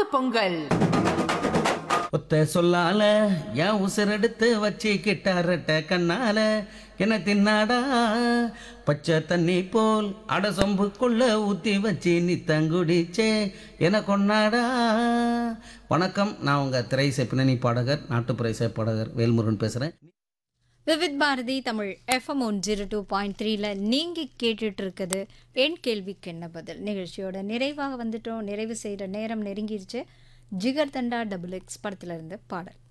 பொங்கல் ஒத்த சொல்லால என் உசிரெடுத்து வச்சு கிட்டாரட்ட கண்ணால என்ன தின்னாடா பச்சை தண்ணி போல் அட சொம்புக்குள்ள ஊத்தி வச்சு நீ தங்குடிச்சே என கொண்டாடா வணக்கம் நான் உங்க திரைசை பின்னணி பாடகர் நாட்டுப்புற இசை பாடகர் வேல்முருகன் பேசுறேன் Vividh Bharati Tamil FM one zero two point த்ரீல நீங்கள் கேட்டுட்டு இருக்குது என் கேள்விக்கு என்ன பதில் நிகழ்ச்சியோட நிறைவாக வந்துட்டோம் நிறைவு செய்கிற நேரம் நெருங்கிருச்சு ஜிகர் தண்டா டபுள் எக்ஸ் படத்துல இருந்து பாடல்